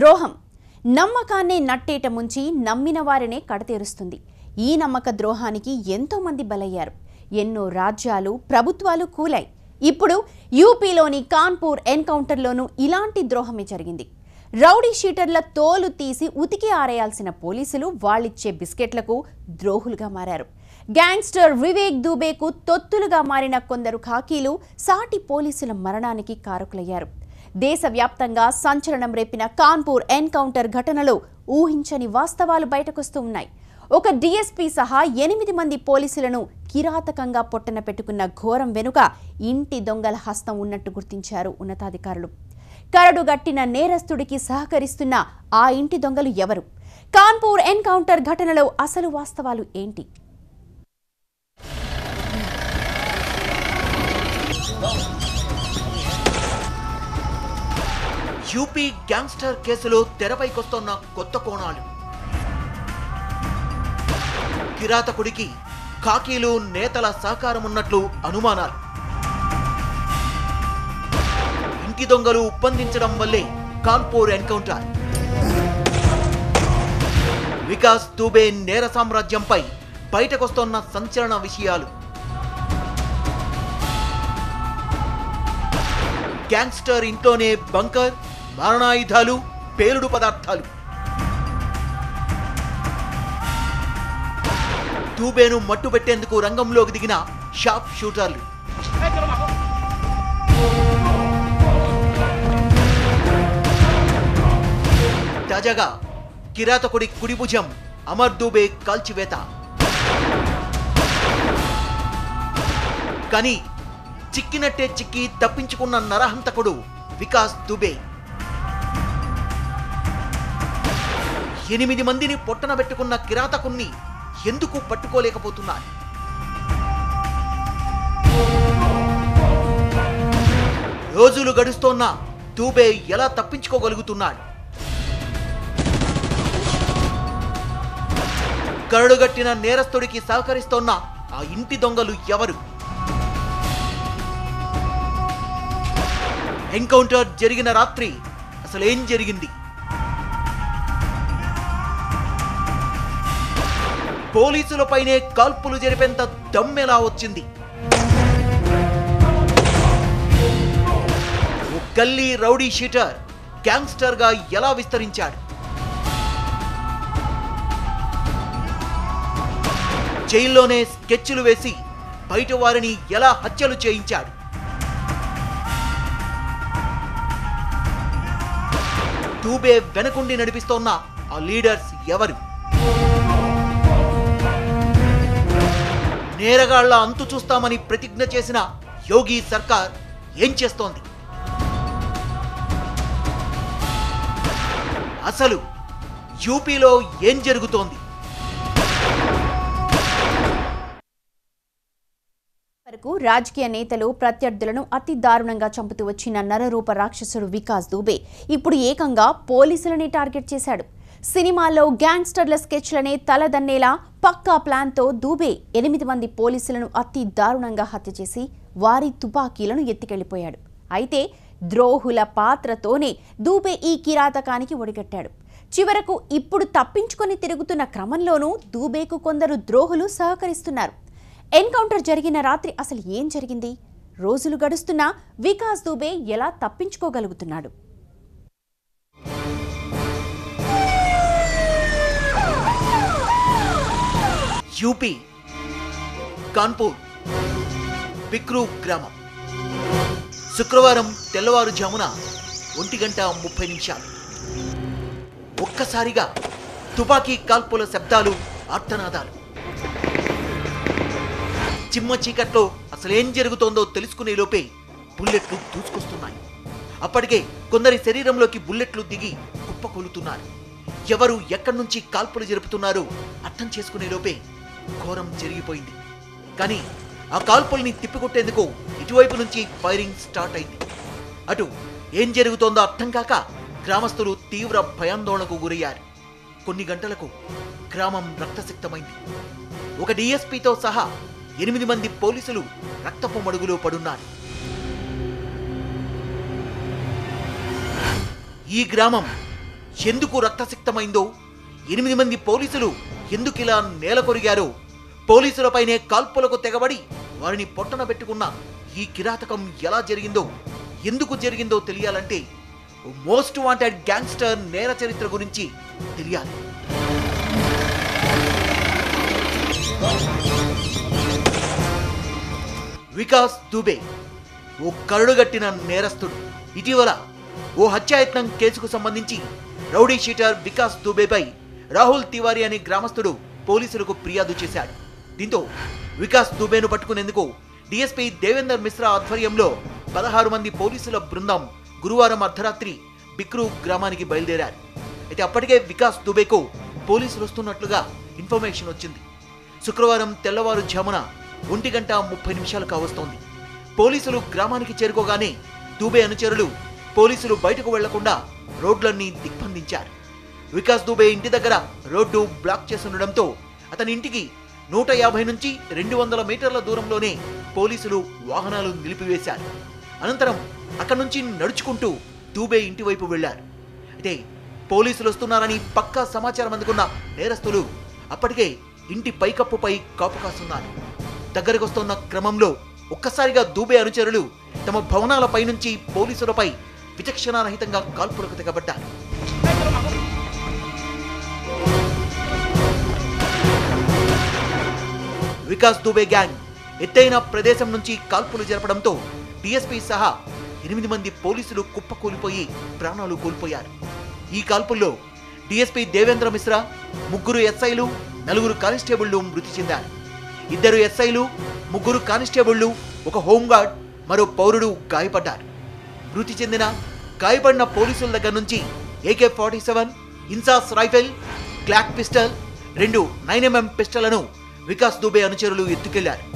ద్రోహం నమ్మకాన్నే నట్టేట ముంచి నమ్మిన వారినే కడతేరుస్తుంది ఈ నమ్మక ద్రోహానికి ఎంతో మంది బలయ్యారు ఎన్నో రాజ్యాలు ప్రభుత్వాలు కూలాయి ఇప్పుడు యూపీలోని కాన్పూర్ ఎన్కౌంటర్లోనూ ఇలాంటి ద్రోహమే జరిగింది రౌడీ షీటర్ల తోలు తీసి ఉతికి ఆరేయాల్సిన పోలీసులు వాళ్ళిచ్చే బిస్కెట్లకు ద్రోహులుగా మారారు గ్యాంగ్స్టర్ వివేక్ దూబేకు తొత్తులుగా మారిన కొందరు ఖాకీలు సాటి పోలీసుల మరణానికి కారకులయ్యారు దేశవ్యాప్తంగా సంచలనం రేపిన కాన్పూర్ ఎన్కౌంటర్ ఘటనలో ఊహించని వాస్తవాలు బయటకొస్తూ ఉన్నాయి ఒక డీఎస్పీ సహా ఎనిమిది మంది పోలీసులను కిరాతకంగా పొట్టన పెట్టుకున్న ఘోరం వెనుక ఇంటి దొంగల హస్తం ఉన్నట్టు గుర్తించారు ఉన్నతాధికారులు కరడుగట్టిన నేరస్తుడికి సహకరిస్తున్న ఆ ఇంటి దొంగలు ఎవరు కాన్పూర్ ఎన్కౌంటర్ ఘటనలో అసలు వాస్తవాలు ఏంటి యూపీ గ్యాంగ్స్టర్ కేసులో తెరపైకొస్తున్న కొత్త కోణాలు కిరాతకుడికి ఖాకీలు నేతల సహకారం ఉన్నట్లు అనుమానాలు ఇంటి దొంగలు ఉప్పందించడం వల్లే కాన్పూర్ ఎన్కౌంటర్ వికాస్ దుబే నేర సామ్రాజ్యంపై బయటకొస్తోన్న సంచలన విషయాలు గ్యాంగ్స్టర్ ఇంట్లోనే బంకర్ మారణాయుధాలు పేలుడు పదార్థాలు దూబేను మట్టుబెట్టేందుకు రంగంలోకి దిగిన షాప్ షూటర్లు తాజాగా కిరాతకుడి కుడి భుజం అమర్ దూబే కాల్చివేత కానీ చిక్కినట్టే చిక్కి తప్పించుకున్న నరహంతకుడు వికాస్ దుబే ఎనిమిది మందిని పొట్టన పెట్టుకున్న కిరాతకుణ్ణి ఎందుకు పట్టుకోలేకపోతున్నారు రోజులు గడుస్తోన్న దూబే ఎలా తప్పించుకోగలుగుతున్నాడు కరడుగట్టిన నేరస్తుడికి సహకరిస్తోన్న ఆ ఇంటి దొంగలు ఎవరు ఎన్కౌంటర్ జరిగిన రాత్రి అసలు ఏం జరిగింది పోలీసులపైనే కాల్పులు జరిపేంత దమ్మెలా వచ్చింది ఓ గల్లీ రౌడీ షీటర్ గ్యాంగ్స్టర్ గా ఎలా విస్తరించాడు జైల్లోనే స్కెచ్లు వేసి బయట వారిని ఎలా హత్యలు చేయించాడు దూబే వెనకుండి నడిపిస్తోన్న ఆ లీడర్స్ ఎవరు నేరగాళ్ల అంతు చూస్తామని ప్రతిజ్ఞ చేసిన యోగి సర్కార్ ఏం చేస్తోంది అసలు యూపీలో ఏం జరుగుతోంది వరకు రాజకీయ నేతలు ప్రత్యర్థులను అతి దారుణంగా చంపుతూ వచ్చిన నరరూప రాక్షసుడు వికాస్ దూబే ఇప్పుడు ఏకంగా పోలీసులని టార్గెట్ చేశాడు సినిమాల్లో గ్యాంగ్స్టర్ల స్కెచ్లనే తలదన్నేలా పక్కా ప్లాన్తో దూబే ఎనిమిది మంది పోలీసులను అతి దారుణంగా హత్య చేసి వారి తుపాకీలను ఎత్తికెళ్లిపోయాడు అయితే ద్రోహుల పాత్రతోనే దూబే ఈ కిరాతకానికి ఒడిగట్టాడు చివరకు ఇప్పుడు తప్పించుకొని తిరుగుతున్న క్రమంలోనూ దూబేకు కొందరు ద్రోహులు సహకరిస్తున్నారు ఎన్కౌంటర్ జరిగిన రాత్రి అసలు ఏం జరిగింది రోజులు గడుస్తున్నా వికాస్ దూబే ఎలా తప్పించుకోగలుగుతున్నాడు యూపీ కాన్పూర్ బిక్రూ గ్రామం శుక్రవారం తెల్లవారుజామున ఒంటి గంట ముప్పై నిమిషాలు ఒక్కసారిగా తుపాకీ కాల్పుల శబ్దాలు ఆర్తనాదాలు చిమ్మ చీకట్లో అసలేం జరుగుతోందో తెలుసుకునే లోపే బుల్లెట్లు దూసుకొస్తున్నాయి అప్పటికే కొందరి శరీరంలోకి బుల్లెట్లు దిగి కుప్పకొలుతున్నారు ఎవరు ఎక్కడి నుంచి కాల్పులు జరుపుతున్నారో అర్థం చేసుకునే లోపే ఘోరం జరిగిపోయింది కానీ ఆ కాల్పుల్ని తిప్పికొట్టేందుకు ఇటువైపు నుంచి ఫైరింగ్ స్టార్ట్ అయింది అటు ఏం జరుగుతోందో అర్థం కాక గ్రామస్తులు తీవ్ర భయాందోళనకు గురయ్యారు కొన్ని గంటలకు గ్రామం రక్తసిక్తమైంది ఒక డిఎస్పీతో సహా ఎనిమిది మంది పోలీసులు రక్తపు మడుగులో పడున్నారు ఈ గ్రామం ఎందుకు రక్తసిక్తమైందో ఎనిమిది మంది పోలీసులు ఎందుకు ఇలా నేల కొరిగారో పోలీసులపైనే కాల్పులకు తెగబడి వారిని పొట్టన పెట్టుకున్న ఈ కిరాతకం ఎలా జరిగిందో ఎందుకు జరిగిందో తెలియాలంటే మోస్ట్ వాంటెడ్ గ్యాంగ్స్టర్ నేర చరిత్ర గురించి తెలియాలి వికాస్ దుబే ఓ కరుడుగట్టిన నేరస్తుడు ఇటీవల ఓ హత్యాయత్నం కేసుకు సంబంధించి రౌడీ షీటర్ వికాస్ దుబేపై రాహుల్ తివారీ అనే గ్రామస్తుడు పోలీసులకు ఫిర్యాదు చేశాడు దీంతో వికాస్ దుబేను పట్టుకునేందుకు డీఎస్పీ దేవేందర్ మిశ్రా ఆధ్వర్యంలో పదహారు మంది పోలీసుల బృందం గురువారం అర్ధరాత్రి బిక్రూ గ్రామానికి బయలుదేరారు అయితే అప్పటికే వికాస్ దుబేకు పోలీసులు వస్తున్నట్లుగా ఇన్ఫర్మేషన్ వచ్చింది శుక్రవారం తెల్లవారుజామున ఒంటి గంట ముప్పై నిమిషాలు కావస్తోంది పోలీసులు గ్రామానికి చేరుకోగానే దూబే అనుచరులు పోలీసులు బయటకు వెళ్లకుండా రోడ్లన్నీ దిగ్బంధించారు వికాస్ దూబే ఇంటి దగ్గర రోడ్డు బ్లాక్ చేస్తుండడంతో అతని ఇంటికి నూట యాభై నుంచి రెండు వందల మీటర్ల దూరంలోనే పోలీసులు వాహనాలు నిలిపివేశారు అనంతరం అక్కడి నుంచి నడుచుకుంటూ దూబే ఇంటి వైపు వెళ్లారు అయితే పోలీసులు వస్తున్నారని పక్కా సమాచారం అందుకున్న నేరస్తులు అప్పటికే ఇంటి పైకప్పుపై కాపు కాస్తున్నారు దగ్గరకు వస్తున్న క్రమంలో ఒక్కసారిగా దూబే అనుచరులు తమ భవనాలపై నుంచి పోలీసులపై విచక్షణారహితంగా కాల్పులకు తెగబడ్డారు వికాస్ దుబే గ్యాంగ్ ఎత్తైన ప్రదేశం నుంచి కాల్పులు జరపడంతో డిఎస్పీ సహా ఎనిమిది మంది పోలీసులు కుప్పకూలిపోయి ప్రాణాలు కోల్పోయారు ఈ కాల్పుల్లో డిఎస్పీ దేవేంద్ర మిశ్రా ముగ్గురు ఎస్ఐలు నలుగురు కానిస్టేబుళ్లు మృతి చెందారు ఇద్దరు ఎస్ఐలు ముగ్గురు కానిస్టేబుళ్లు ఒక హోంగార్డ్ మరో పౌరుడు గాయపడ్డారు మృతి చెందిన గాయపడిన పోలీసుల దగ్గర నుంచి AK forty seven INSAS rifle Glock pistol రెండు నైన్ ఎంఎం పిస్టళ్లను వికాస్ దుబే అనుచరులు ఎత్తుకెళ్లారు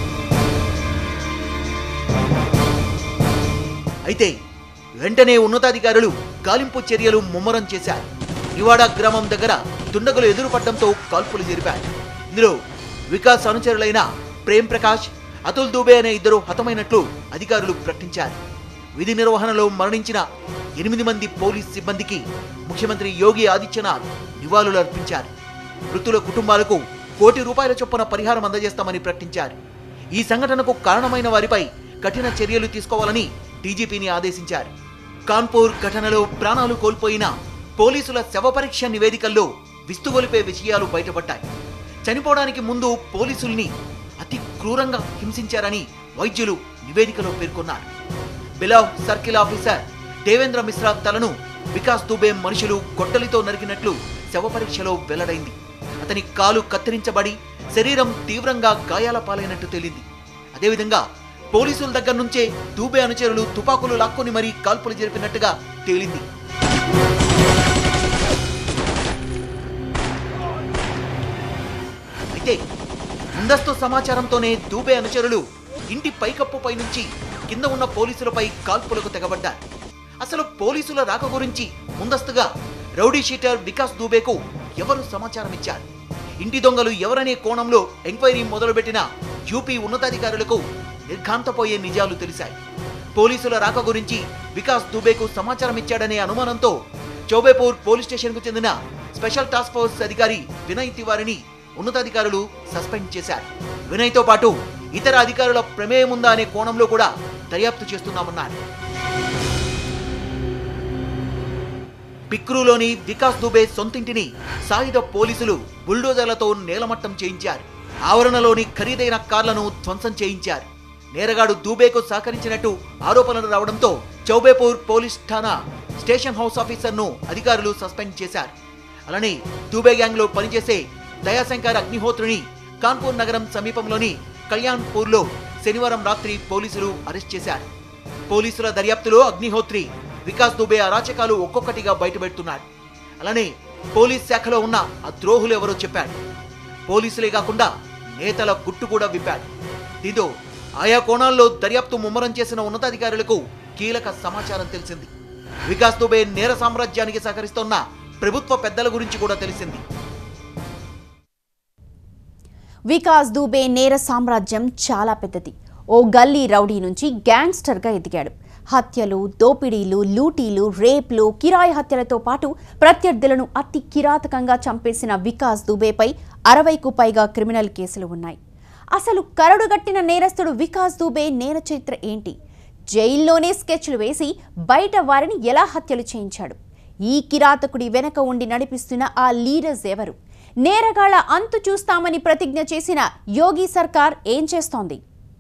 అయితే వెంటనే ఉన్నతాధికారులు గాలింపు చర్యలు ముమ్మరం చేశారు నివాడా గ్రామం దగ్గర దుండగులు ఎదురుపడడంతో కాల్పులు జరిపారు ఇందులో వికాస్ అనుచరులైన ప్రేమ్ ప్రకాష్ అతుల్ దూబే అనే ఇద్దరు హతమైనట్లు అధికారులు ప్రకటించారు విధి నిర్వహణలో మరణించిన ఎనిమిది మంది పోలీస్ సిబ్బందికి ముఖ్యమంత్రి యోగి ఆదిత్యనాథ్ నివాళులు అర్పించారు మృతుల కుటుంబాలకు కోటి రూపాయల చొప్పున పరిహారం అందజేస్తామని ప్రకటించారు ఈ సంఘటనకు కారణమైన వారిపై కఠిన చర్యలు తీసుకోవాలని డీజీపీని ఆదేశించారు కాన్పూర్ ఘటనలో ప్రాణాలు కోల్పోయిన పోలీసుల శవ పరీక్ష నివేదికల్లో విస్తుగొలిపే విషయాలు బయటపడ్డాయి చనిపోవడానికి ముందు పోలీసుల్ని అతి క్రూరంగా హింసించారని వైద్యులు నివేదికలో పేర్కొన్నారు బిలావ్ సర్కిల్ ఆఫీసర్ దేవేంద్ర మిశ్రా తలను వికాస్ దుబే మనుషులు గొడ్డలితో నరికినట్లు శవ పరీక్షలో వెల్లడైంది అతని కాలు కత్తిరించబడి శరీరం తీవ్రంగా గాయాల పాలైనట్టు తేలింది అదేవిధంగా పోలీసుల దగ్గర నుంచే దూబే అనుచరులు తుపాకులు లాక్కొని మరీ కాల్పులు జరిపినట్టుగా తేలింది అయితే ముందస్తు సమాచారంతోనే దూబే అనుచరులు ఇంటి పైకప్పుపై నుంచి కింద ఉన్న పోలీసులపై కాల్పులకు తెగబడ్డారు అసలు పోలీసుల రాక గురించి ముందస్తుగా రౌడీ షీటర్ వికాస్ దూబేకు ఎవరు సమాచారం ఇచ్చారు ఇంటి దొంగలు ఎవరనే కోణంలో ఎంక్వైరీ మొదలుపెట్టిన యూపీ ఉన్నతాధికారులకు నిర్ఘాంతపోయే నిజాలు తెలిశాయి పోలీసుల రాక గురించి వికాస్ దుబేకు సమాచారం ఇచ్చాడనే అనుమానంతో చౌబేపూర్ పోలీస్ స్టేషన్కు చెందిన స్పెషల్ టాస్క్ ఫోర్స్ అధికారి వినయ్ తివారిని ఉన్నతాధికారులు సస్పెండ్ చేశారు వినయ్తో పాటు ఇతర అధికారుల ప్రమేయం ఉందా అనే కోణంలో కూడా దర్యాప్తు చేస్తున్నామన్నారు పిక్రూలోని వికాస్ దుబే సొంతింటిని సాయుధ పోలీసులు బుల్డోజర్లతో నేలమట్టం చేయించారు ఆవరణలోని ఖరీదైన కార్లను ధ్వంసం చేయించారు నేరగాడు దూబేకు సహకరించినట్టు ఆరోపణలు రావడంతో చౌబేపూర్ పోలీస్ ఠాణా స్టేషన్ హౌస్ ఆఫీసర్ను అధికారులు సస్పెండ్ చేశారు అలానే దూబే గ్యాంగ్లో పనిచేసే దయాశంకర్ అగ్నిహోత్రిని కాన్పూర్ నగరం సమీపంలోని కళ్యాణ్పూర్లో శనివారం రాత్రి పోలీసులు అరెస్ట్ చేశారు పోలీసుల దర్యాప్తులో అగ్నిహోత్రి వికాస్ దుబే అరాచకాలు ఒక్కొక్కటిగా బయటపెడుతున్నాడు అలానే పోలీస్ శాఖలో ఉన్న ఆ ద్రోహులు ఎవరో చెప్పాడు పోలీసులే కాకుండా నేతల గుట్టు కూడా విప్పాడు దీంతో ఆయా కోణాల్లో దర్యాప్తు ముమ్మరం చేసిన ఉన్నతాధికారులకు కీలక సమాచారం తెలిసింది వికాస్ దుబే నేర సామ్రాజ్యానికి సహకరిస్తోన్న ప్రభుత్వ పెద్దల గురించి కూడా తెలిసింది వికాస్ దూబే నేర సామ్రాజ్యం చాలా పెద్దది ఓ గల్లీ రౌడీ నుంచి గ్యాంగ్స్టర్గా ఎదిగాడు హత్యలు దోపిడీలు లూటీలు రేప్లు కిరాయి హత్యలతో పాటు ప్రత్యర్థులను అతి కిరాతకంగా చంపేసిన వికాస్ దుబేపై అరవైకు పైగా క్రిమినల్ కేసులు ఉన్నాయి అసలు కరడుగట్టిన నేరస్తుడు వికాస్ దుబే నేర చరిత్ర ఏంటి జైల్లోనే స్కెచ్లు వేసి బయట వారిని ఎలా హత్యలు చేయించాడు ఈ కిరాతకుడి వెనక ఉండి నడిపిస్తున్న ఆ లీడర్స్ ఎవరు నేరగాళ్ల అంతు చూస్తామని ప్రతిజ్ఞ చేసిన యోగి సర్కార్ ఏం చేస్తోంది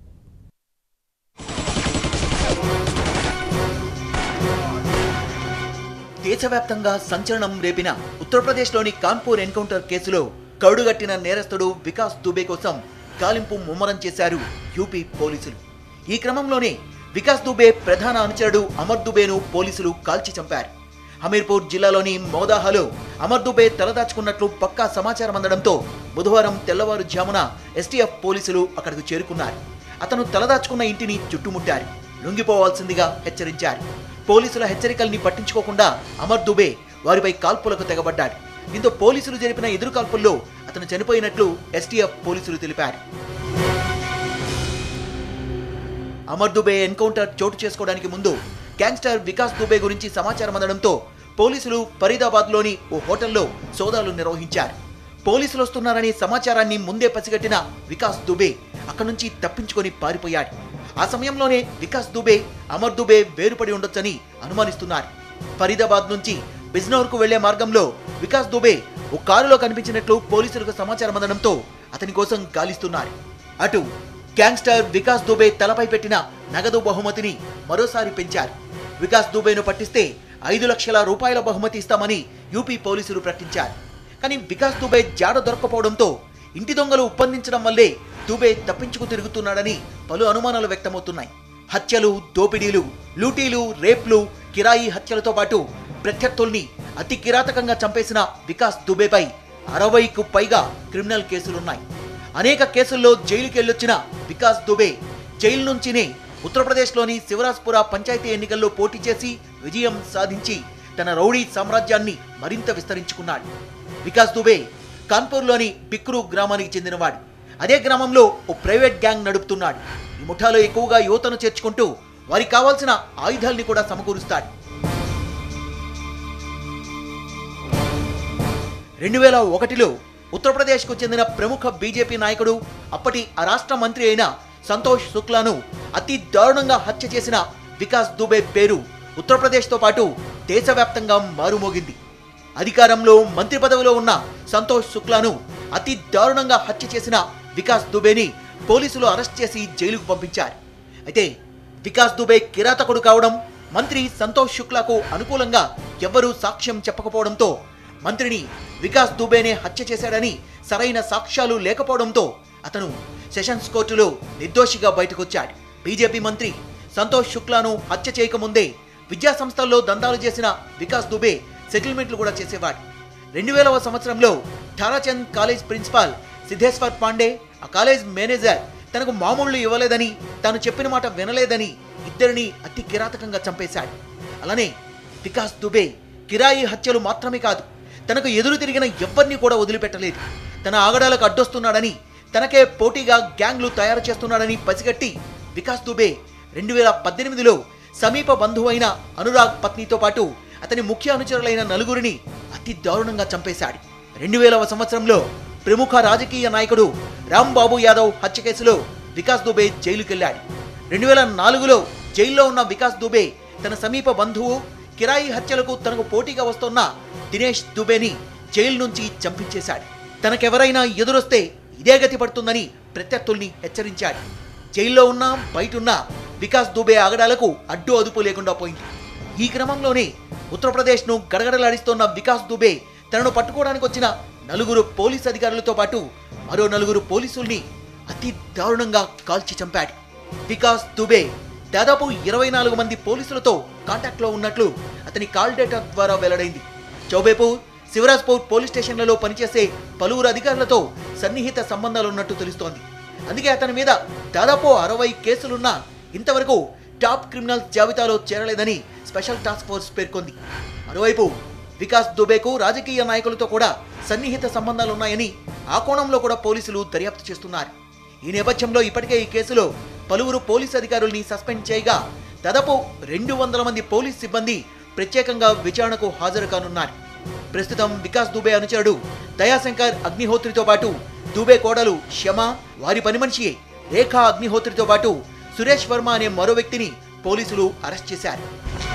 దేశవ్యాప్తంగా సంచలనం రేపిన ఉత్తరప్రదేశ్లోని కాన్పూర్ ఎన్కౌంటర్ కేసులో కరుడుగట్టిన నేరస్తుడు వికాస్ దుబే కోసం గాలింపు ముమ్మరం చేశారు యూపీ పోలీసులు ఈ క్రమంలోనే వికాస్ దుబే ప్రధాన అనుచరుడు అమర్ దుబేను పోలీసులు కాల్చి చంపారు హమీర్పూర్ జిల్లాలోని మౌదాహాలో అమర్ దుబే తలదాచుకున్నట్లు పక్కా సమాచారం అందడంతో బుధవారం తెల్లవారుజామున ఎస్టీఎఫ్ పోలీసులు అక్కడికి చేరుకున్నారు అతను తలదాచుకున్న ఇంటిని చుట్టుముట్టారు లొంగిపోవాల్సిందిగా హెచ్చరించారు పోలీసుల హెచ్చరికల్ని పట్టించుకోకుండా అమర్ దుబే వారిపై కాల్పులకు తెగబడ్డాడు దీంతో పోలీసులు జరిపిన ఎదురు కాల్పుల్లో అతను చనిపోయినట్లు ఎస్టీఎఫ్ పోలీసులు తెలిపారు అమర్ దుబే ఎన్కౌంటర్ చోటు చేసుకోవడానికి ముందు గ్యాంగ్స్టర్ వికాస్ దుబే గురించి సమాచారం అందడంతో పోలీసులు ఫరీదాబాద్లోని ఓ హోటల్లో సోదాలు నిర్వహించారు పోలీసులు వస్తున్నారనే సమాచారాన్ని ముందే పసిగట్టిన వికాస్ దుబే అక్కడి నుంచి తప్పించుకొని పారిపోయాడు ఆ సమయంలోనే వికాస్ దుబే అమర్ దుబే వేరుపడి ఉండొచ్చని అనుమానిస్తున్నారు ఫరీదాబాద్ నుంచి బిజ్నౌర్కు వెళ్లే మార్గంలో వికాస్ దుబే ఓ కారులో కనిపించినట్లు పోలీసులకు సమాచారం అందడంతో అతని కోసం గాలిస్తున్నారు అటు గ్యాంగ్స్టర్ వికాస్ దుబే తలపై పెట్టిన నగదు బహుమతిని మరోసారి పెంచారు వికాస్ దుబేను పట్టిస్తే ఐదు లక్షల రూపాయల బహుమతి ఇస్తామని యూపీ పోలీసులు ప్రకటించారు కానీ వికాస్ దుబే జాడ దొరకపోవడంతో ఇంటి దొంగలు ఉప్పందించడం వల్లే దుబే తప్పించుకు తిరుగుతున్నాడని పలు అనుమానాలు వ్యక్తమవుతున్నాయి హత్యలు దోపిడీలు లూటీలు రేప్లు కిరాయి హత్యలతో పాటు ప్రత్యర్థుల్ని అతి కిరాతకంగా చంపేసిన వికాస్ దుబేపై అరవైకు పైగా క్రిమినల్ కేసులున్నాయి అనేక కేసుల్లో జైలుకి వెళ్ళొచ్చిన వికాస్ దుబే జైలు నుంచినే ఉత్తరప్రదేశ్లోని శివరాజ్పుర పంచాయతీ ఎన్నికల్లో పోటీ చేసి విజయం సాధించి తన రౌడీ సామ్రాజ్యాన్ని మరింత విస్తరించుకున్నాడు వికాస్ దుబే కాన్పూర్లోని బిక్రు గ్రామానికి చెందినవాడు అదే గ్రామంలో ఓ ప్రైవేట్ గ్యాంగ్ నడుపుతున్నాడు ఈ ముఠాలో ఎక్కువగా యువతను చేర్చుకుంటూ వారికి కావాల్సిన ఆయుధాల్ని కూడా సమకూరుస్తాడు రెండు వేల ఒకటిలో ఉత్తరప్రదేశ్కు చెందిన ప్రముఖ బీజేపీ నాయకుడు అప్పటి ఆ రాష్ట్ర మంత్రి అయిన సంతోష్ శుక్లాను అతి దారుణంగా హత్య చేసిన వికాస్ దుబే పేరు ఉత్తరప్రదేశ్తో పాటు దేశవ్యాప్తంగా మారుమోగింది అధికారంలో మంత్రి పదవిలో ఉన్న సంతోష్ శుక్లాను అతి దారుణంగా హత్య చేసిన వికాస్ దుబేని పోలీసులు అరెస్ట్ చేసి జైలుకు పంపించారు అయితే వికాస్ దుబే కిరాతకుడు కావడం మంత్రి సంతోష్ శుక్లాకు అనుకూలంగా ఎవ్వరూ సాక్ష్యం చెప్పకపోవడంతో మంత్రిని వికాస్ దుబేనే హత్య చేశాడని సరైన సాక్ష్యాలు లేకపోవడంతో అతను సెషన్స్ కోర్టులో నిర్దోషిగా బయటకొచ్చాడు బీజేపీ మంత్రి సంతోష్ శుక్లాను హత్య చేయకముందే విద్యా సంస్థల్లో దందాలు చేసిన వికాస్ దుబే సెటిల్మెంట్లు కూడా చేసేవాడు రెండు వేలవ సంవత్సరంలో ఠారాచంద్ కాలేజ్ ప్రిన్సిపాల్ సిద్ధేశ్వర్ పాండే ఆ కాలేజ్ మేనేజర్ తనకు మామూళ్ళు ఇవ్వలేదని తాను చెప్పిన మాట వినలేదని ఇద్దరిని అతి కిరాతకంగా చంపేశాడు అలానే వికాస్ దుబే కిరాయి హత్యలు మాత్రమే కాదు తనకు ఎదురు తిరిగిన ఎవ్వరిని కూడా వదిలిపెట్టలేదు తన ఆగడాలకు అడ్డొస్తున్నాడని తనకే పోటీగా గ్యాంగ్లు తయారు చేస్తున్నాడని పసిగట్టి వికాస్ దుబే రెండు వేల పద్దెనిమిదిలో సమీప బంధువు అయిన అనురాగ్ పత్నితో పాటు అతని ముఖ్య అనుచరులైన నలుగురిని అతి దారుణంగా చంపేశాడు రెండు వేలవ సంవత్సరంలో ప్రముఖ రాజకీయ నాయకుడు రాంబాబు యాదవ్ హత్య కేసులో వికాస్ దుబే జైలుకెళ్లాడు రెండు వేల నాలుగులో జైల్లో ఉన్న వికాస్ దుబే తన సమీప బంధువు కిరాయి హత్యలకు తనకు పోటీగా వస్తున్న దినేష్ దుబేని జైలు నుంచి చంపించేశాడు తనకెవరైనా ఎదురొస్తే ఇదే గతి పడుతుందని ప్రత్యర్థుల్ని హెచ్చరించాడు జైల్లో ఉన్నా బయటున్నా వికాస్ దుబే ఆగడాలకు అడ్డు అదుపు లేకుండా పోయింది ఈ క్రమంలోనే ఉత్తరప్రదేశ్ను గడగడలాడిస్తోన్న వికాస్ దుబే తనను పట్టుకోవడానికి వచ్చిన నలుగురు పోలీస్ అధికారులతో పాటు మరో నలుగురు పోలీసుల్ని అతి దారుణంగా కాల్చి చంపాడు వికాస్ దుబే దాదాపు ఇరవై నాలుగు మంది పోలీసులతో కాంటాక్ట్లో ఉన్నట్లు అతని కాల్ డేటా ద్వారా వెల్లడైంది చౌబేపూర్ శివరాజ్పూర్ పోలీస్ స్టేషన్లలో పనిచేసే పలువురు అధికారులతో సన్నిహిత సంబంధాలున్నట్టు తెలుస్తోంది అందుకే అతని మీద దాదాపు అరవై కేసులున్నా ఇంతవరకు టాప్ క్రిమినల్స్ జాబితాలో చేరలేదని స్పెషల్ టాస్క్ ఫోర్స్ పేర్కొంది మరోవైపు వికాస్ దుబేకు రాజకీయ నాయకులతో కూడా సన్నిహిత సంబంధాలున్నాయని ఆ కోణంలో కూడా పోలీసులు దర్యాప్తు చేస్తున్నారు ఈ నేపథ్యంలో ఇప్పటికే ఈ కేసులో పలువురు పోలీసు అధికారుల్ని సస్పెండ్ చేయగా దాదాపు రెండు వందల మంది పోలీస్ సిబ్బంది ప్రత్యేకంగా విచారణకు హాజరు కానున్నారు ప్రస్తుతం వికాస్ దుబే అనుచరుడు దయాశంకర్ అగ్నిహోత్రితో పాటు దుబే కోడలు క్షమ వారి పని మనిషి రేఖా అగ్నిహోత్రితో పాటు సురేష్ వర్మ అనే మరో వ్యక్తిని పోలీసులు అరెస్ట్ చేశారు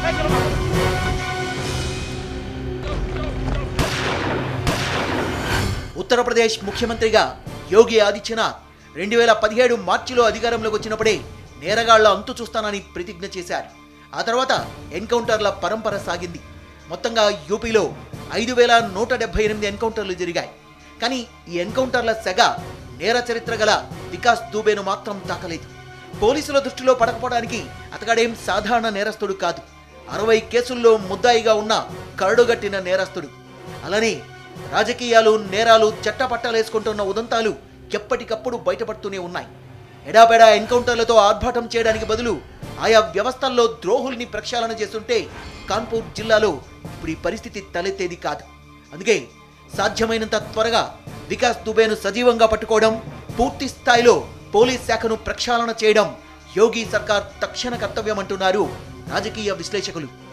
ఉత్తరప్రదేశ్ ముఖ్యమంత్రిగా యోగి ఆదిత్యనాథ్ రెండు వేల పదిహేడు మార్చిలో అధికారంలోకి వచ్చినప్పుడే నేరగాళ్ల అంతు చూస్తానని ప్రతిజ్ఞ చేశారు ఆ తర్వాత ఎన్కౌంటర్ల పరంపర సాగింది మొత్తంగా యూపీలో ఐదు వేల నూట డెబ్బై ఎనిమిది ఎన్కౌంటర్లు జరిగాయి కానీ ఈ ఎన్కౌంటర్ల సెగ నేర చరిత్ర గల వికాస్ దూబేను మాత్రం తాకలేదు పోలీసుల దృష్టిలో పడకపోవడానికి అతగాడేం సాధారణ నేరస్తుడు కాదు అరవై కేసుల్లో ముద్దాయిగా ఉన్న కరడుగట్టిన నేరస్తుడు అలానే రాజకీయాలు నేరాలు చట్టపట్టాలేసుకుంటున్న ఉదంతాలు ఎప్పటికప్పుడు బయటపడుతూనే ఉన్నాయి ఎడాపెడా ఎన్కౌంటర్లతో ఆర్భాటం చేయడానికి బదులు ఆయా వ్యవస్థల్లో ద్రోహుల్ని ప్రక్షాళన చేస్తుంటే కాన్పూర్ జిల్లాలో ఇప్పుడు ఈ పరిస్థితి తలెత్తేది కాదు అందుకే సాధ్యమైనంత త్వరగా వికాస్ దుబేను సజీవంగా పట్టుకోవడం పూర్తి స్థాయిలో పోలీస్ శాఖను ప్రక్షాళన చేయడం యోగి సర్కార్ తక్షణ కర్తవ్యం అంటున్నారు రాజకీయ విశ్లేషకులు